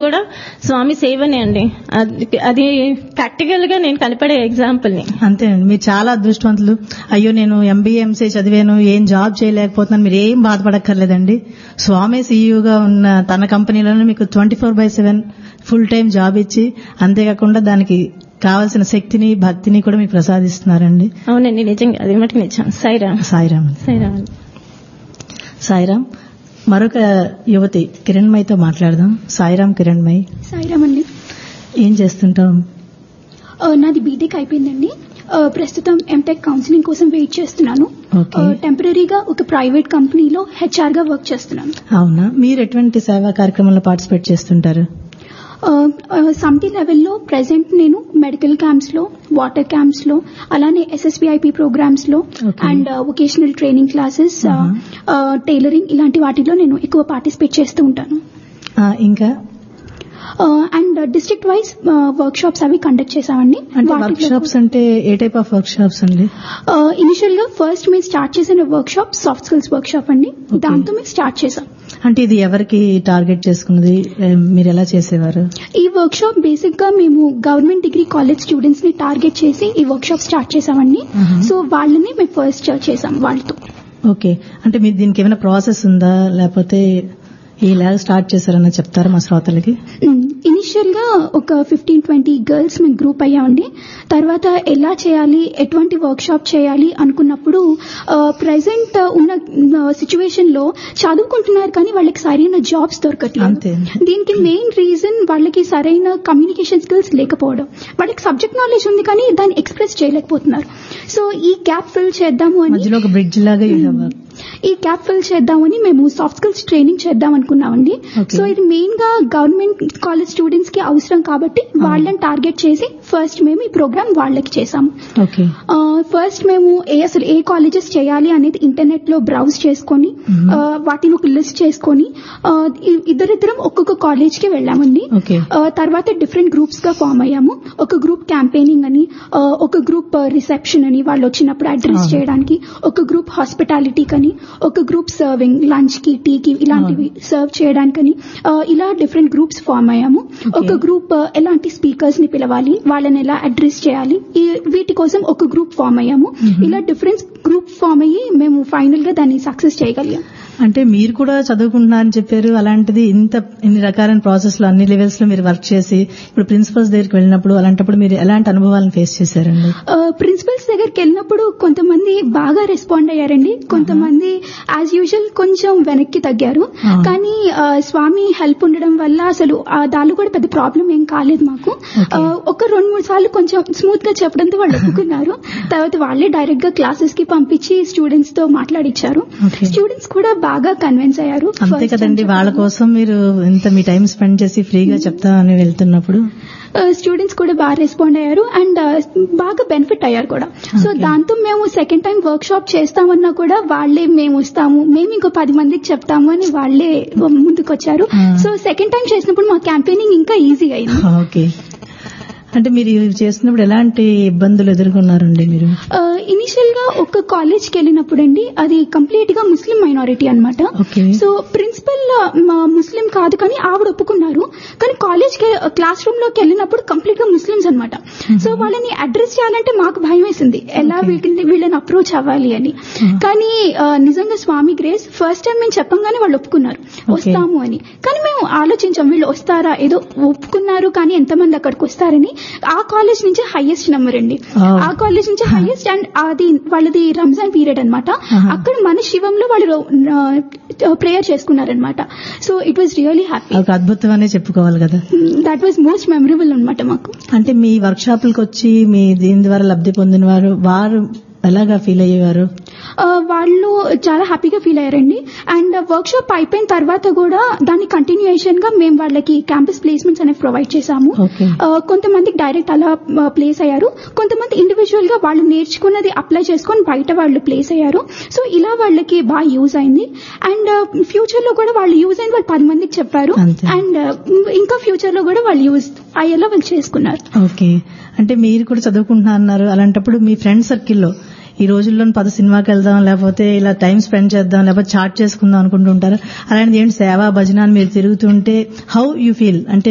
కూడా స్వామి సేవనే అండి అది అది ప్రాక్టికల్ గా నేను కనపడే ఎగ్జాంపుల్ ని అంతేనండి మీరు చాలా అదృష్టవంతులు అయ్యో నేను ఎంబీఏ ఎంసీ చదివాను ఏం జాబ్ చేయలేకపోతున్నాను మీరు ఏం బాధపడక్కర్లేదండి స్వామి సీఈఓగా ఉన్న తన కంపెనీలోనే మీకు twenty four by seven full time job ఇచ్చి అంతేకాకుండా దానికి కావాల్సిన శక్తిని భక్తిని కూడా మీకు ప్రసాదిస్తున్నారండి అవునండి నిజంగా అది మటుకు నిజం సాయిరామ్ సాయిరామ్ సాయిరామ్ అండి. సాయిరామ్ మరొక యువతి కిరణ్మయితో మాట్లాడదాం సాయిరామ్ కిరణ్మయి సాయిరామ్ అండి ఏం చేస్తుంటాం ఆ, నాది బీటెక్ అయిపోయిందండి ఆ, ప్రస్తుతం ఎంటెక్ కౌన్సిలింగ్ కోసం వెయిట్ చేస్తున్నాను ఓకే. టెంపరీగా ఒక ప్రైవేట్ కంపెనీలో హెచ్ఆర్ గా వర్క్ చేస్తున్నాను అవునా మీరు ఎటువంటి సేవా కార్యక్రమంలో పార్టిసిపేట్ చేస్తుంటారు సమితి లెవెల్లో ప్రెసెంట్ నేను మెడికల్ క్యాంప్స్ లో వాటర్ క్యాంప్స్ లో అలానే ఎస్ఎస్బిఐపి ప్రోగ్రామ్స్ లో Okay. And vocational training classes tailoring ఇలాంటి వాటిలో నేను ఎక్కువ పార్టిసిపేట్ చేస్తూ ఉంటాను ఆ, ఇంకా and district wise workshops అవి కండక్ట్ చేసామండి అంటే వర్క్ షాప్స్ అంటే ఏ టైప్ ఆఫ్ వర్క్ షాప్స్ అండి ఇనిషియల్ గా ఫస్ట్ మేము స్టార్ట్ చేసిన workshop soft skills workshop అండి దాంతో మేము స్టార్ట్ చేసాం అంటే ఇది ఎవరికి టార్గెట్ చేసుకున్నది ఏ, మీరు ఎలా చేసేవారు ఈ వర్క్ షాప్ బేసిక్ గా మేము గవర్నమెంట్ డిగ్రీ కాలేజ్ స్టూడెంట్స్ ని టార్గెట్ చేసి ఈ వర్క్ షాప్ స్టార్ట్ చేసామండి Mhm. సో వాళ్ళని మేము ఫస్ట్ చేసాం వాళ్ళతో ఓకే అంటే మీరు దీనికి ఏమైనా ప్రాసెస్ ఉందా లేకపోతే ఇలాగ స్టార్ట్ చేశారన్న చెప్తారా మా శ్రోతలకి ఇనిషియల్ గా ఒక ఫిఫ్టీన్ ట్వంటీ గర్ల్స్ మేము గ్రూప్ అయ్యామండి తర్వాత ఎలా చేయాలి ఎటువంటి వర్క్ షాప్ చేయాలి అనుకున్నప్పుడు ప్రెసెంట్ ఉన్న సిచ్యువేషన్ లో చదువుకుంటున్నారు కానీ వాళ్ళకి సరైన జాబ్స్ దొరకట్లేదు అంతే. దీనికి మెయిన్ రీజన్ వాళ్ళకి సరైన కమ్యూనికేషన్ స్కిల్స్ లేకపోవడం వాళ్ళకి సబ్జెక్ట్ నాలెడ్జ్ ఉంది కానీ దాన్ని ఎక్స్ప్రెస్ చేయలేకపోతున్నారు సో ఈ గ్యాప్ ఫిల్ చేద్దాము అని మధ్యలో ఒక బ్రిడ్జ్ లాగా you have a- ఈ గ్యాప్ ఫిల్ చేద్దామని మేము సాఫ్ట్ స్కిల్స్ ట్రైనింగ్ చేద్దాం అనుకున్నామండి Okay. సో ఇది మెయిన్ గా గవర్నమెంట్ కాలేజ్ స్టూడెంట్స్ కి అవసరం కాబట్టి వాళ్ళని టార్గెట్ చేసి ఫస్ట్ మేము ఈ ప్రోగ్రామ్ వాళ్ళకి చేసాము ఓకే ఫస్ట్ మేము ఏ అసలు ఏ కాలేజెస్ చేయాలి అనేది ఇంటర్నెట్ లో బ్రౌజ్ చేసుకొని ఆ, వాటిని ఒక లిస్ట్ చేసుకొని ఆ, ఇ- ఇద్దరిద్దరం ఒక్కొక్క కాలేజ్ కి వెళ్ళామండి ఓకే ఆ, తర్వాత డిఫరెంట్ గ్రూప్స్ గా ఫామ్ అయ్యాము ఒక గ్రూప్ క్యాంపెయినింగ్ అని ఆ, ఒక గ్రూప్ రిసెప్షన్ అని వాళ్ళు వచ్చినప్పుడు అడ్రస్ అవును. చేయడానికి ఒక గ్రూప్ హాస్పిటాలిటీ కని ఒక గ్రూప్ సర్వింగ్ లంచ్ కి టీ కి ఇలాంటివి సర్వ్ చేయడానికని ఆ, ఇలా డిఫరెంట్ గ్రూప్స్ ఫామ్ అయ్యాము Okay. ఒక గ్రూప్ ఎలాంటి స్పీకర్స్ ని పిలవాలి వాళ్ళని ఎలా అడ్రస్ చేయాలి ఈ వీటి కోసం ఒక గ్రూప్ ఫామ్ అయ్యాము ఇలా డిఫరెంట్ గ్రూప్ ఫామ్ అయ్యి మేము ఫైనల్ గా దాన్ని సక్సెస్ చేయగలిగాం అంటే మీరు కూడా చదువుకుంటున్నారని చెప్పారు అలాంటిది ఇంత ఇన్ని రకాలైన ప్రాసెస్ లో అన్ని లెవెల్స్ లో మీరు వర్క్ చేసి ఇప్పుడు ప్రిన్సిపల్స్ దగ్గరికి వెళ్ళినప్పుడు అలాంటప్పుడు మీరు ఎలాంటి అనుభవాలను ఫేస్ చేశారండి ప్రిన్సిపల్స్ దగ్గరికి వెళ్ళినప్పుడు కొంతమంది బాగా రెస్పాండ్ అయ్యారండి కొంతమంది యాజ్ యూజువల్ కొంచెం వెనక్కి తగ్గారు Ah. కానీ ఆ, స్వామి హెల్ప్ ఉండడం వల్ల అసలు ఆ, దానిలో కూడా పెద్ద ప్రాబ్లం ఏం కాలేదు మాకు Okay. ఆ, ఒక రెండు మూడు సార్లు కొంచెం స్మూత్ గా చెప్పడంతో వాళ్ళు ఒప్పుకున్నారు తర్వాత వాళ్ళే డైరెక్ట్ గా క్లాసెస్ కి పంపించి స్టూడెంట్స్ తో మాట్లాడిచ్చారు Okay. స్టూడెంట్స్ కూడా బాగా కన్విన్స్ అయ్యారు అంతే First కదండి time వాళ్ళ కోసం మీరు ఇంత మీ టైం స్పెండ్ చేసి ఫ్రీగా చెప్తామని వెళ్తున్నప్పుడు స్టూడెంట్స్ కూడా బాగా రెస్పాండ్ అయ్యారు అండ్ బాగా బెనిఫిట్ అయ్యారు కూడా సో Okay. దాంతో మేము సెకండ్ టైం వర్క్ షాప్ చేస్తామన్నా కూడా వాళ్ళే మేము వస్తాము మేము ఇంకో పది మందికి చెప్తాము అని వాళ్ళే ముందుకు వచ్చారు Ah. సో సెకండ్ టైం చేసినప్పుడు మా క్యాంపెయినింగ్ ఇంకా ఈజీ అయింది ఓకే అంటే మీరు ఇవి చేస్తున్నప్పుడు ఎలాంటి ఇబ్బందులు ఎదుర్కొన్నారండి మీరు ఇనిషియల్ గా ఒక కాలేజ్ కి వెళ్ళినప్పుడు అండి అది కంప్లీట్ గా ముస్లిం మైనారిటీ అనమాట Okay. సో ప్రిన్సిపల్ ముస్లిం కాదు కానీ ఆవిడ ఒప్పుకున్నారు కానీ కాలేజ్ కి క్లాస్ రూమ్ లోకి వెళ్ళినప్పుడు కంప్లీట్ గా ముస్లిమ్స్ అనమాట సో వాళ్ళని అడ్రస్ చేయాలంటే మాకు భయం వేసింది ఎలా Okay. వీటిని వీళ్ళని అప్రోచ్ అవ్వాలి అని కానీ ఆ, నిజంగా స్వామి గ్రేస్ ఫస్ట్ టైం మేము చెప్పంగానే వాళ్ళు ఒప్పుకున్నారు వస్తాము అని కానీ మేము ఆలోచించాం వీళ్ళు వస్తారా ఏదో ఒప్పుకున్నారు కానీ ఎంతమంది అక్కడికి వస్తారని ఆ కాలేజ్ నుంచి హైయెస్ట్ నెంబర్ అండి Oh. ఆ కాలేజ్ నుంచి హైయెస్ట్ అండ్ అది వాళ్ళది రంజాన్ పీరియడ్ అన్నమాట Uh-huh. అక్కడ మన శివంలో వాళ్ళు ప్రేయర్ చేసుకున్నారనమాట so it was really happy ఒక అద్భుతం అనే చెప్పుకోవాలి కదా దట్ వాజ్ మోస్ట్ మెమరబుల్ అనమాట మాకు అంటే మీ వర్క్ షాపులకు వచ్చి మీ దీని ద్వారా లబ్ధి పొందిన వారు వారు ఎలాగా ఫీల్ అయ్యేవారు ఆ, వాళ్ళు చాలా హ్యాపీగా ఫీల్ అయ్యారండి అండ్ వర్క్ షాప్ అయిపోయిన తర్వాత కూడా దాని కంటిన్యూయేషన్ గా మేము వాళ్ళకి క్యాంపస్ ప్లేస్మెంట్స్ అనేవి ప్రొవైడ్ చేశాము Okay. ఆ, కొంతమందికి డైరెక్ట్ అలా ప్లేస్ అయ్యారు కొంతమంది ఇండివిజువల్ గా వాళ్ళు నేర్చుకున్నది అప్లై చేసుకొని బయట వాళ్ళు ప్లేస్ అయ్యారు సో ఇలా వాళ్ళకి బాగా యూజ్ అయింది అండ్ ఫ్యూచర్ లో కూడా వాళ్ళు యూజ్ అయింది వాళ్ళు పది మందికి చెప్పారు అంతే. అండ్ ఇంకా ఫ్యూచర్ లో కూడా వాళ్ళు యూజ్ అయ్యేలా వాళ్ళు చేసుకున్నారు ఓకే అంటే మీరు కూడా చదువుకుంటున్నా అన్నారు అలాంటప్పుడు మీ ఫ్రెండ్ సర్కిల్లో ఈ రోజుల్లో పద సినిమాకి వెళ్దాం లేకపోతే ఇలా టైం స్పెండ్ చేద్దాం లేకపోతే చాట్ చేసుకుందాం అనుకుంటుంటారు అలాంటిది ఏంటి సేవా భజన అని మీరు తిరుగుతుంటే హౌ యూ ఫీల్ అంటే